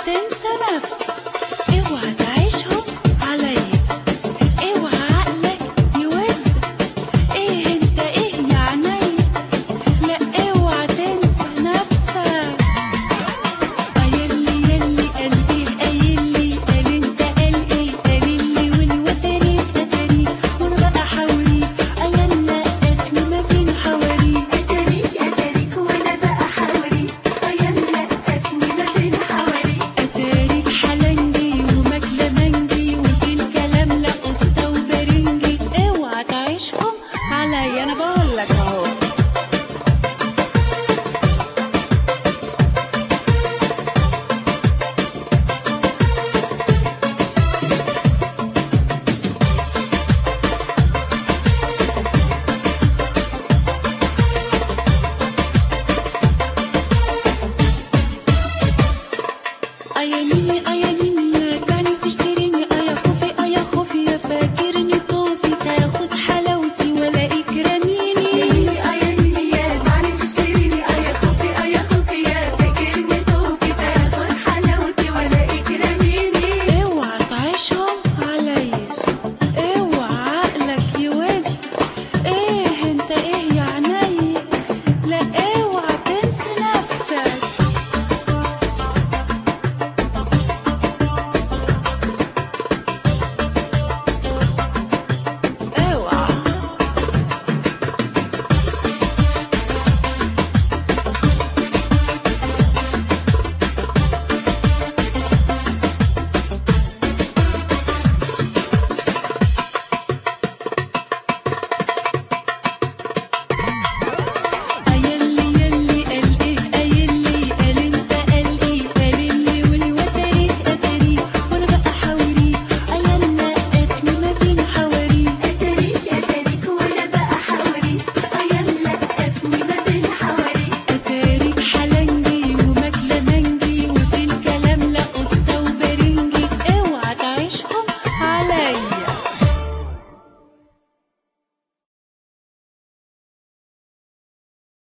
تنسى نفسك اوعى تعيشهم عليا اوعى عقلك يوزك ايه انت ايه يا عينيا لا اوعى تنسى نفسك يلي يلي قلبي قايلي قال انت قال ايه قاليلي والوتري اتري وانا بقى حوري ايانا اتني ما بين حواري أتاريك أتاريك وأنا بقى حواري أيام لقفني ما بين حواري اتاريك حلنجي ومكلمنجي وفي الكلام لا قسطة وبرنجي اوعى تعيشهم عليا انا بقول لك اهو ايانيني ايانيني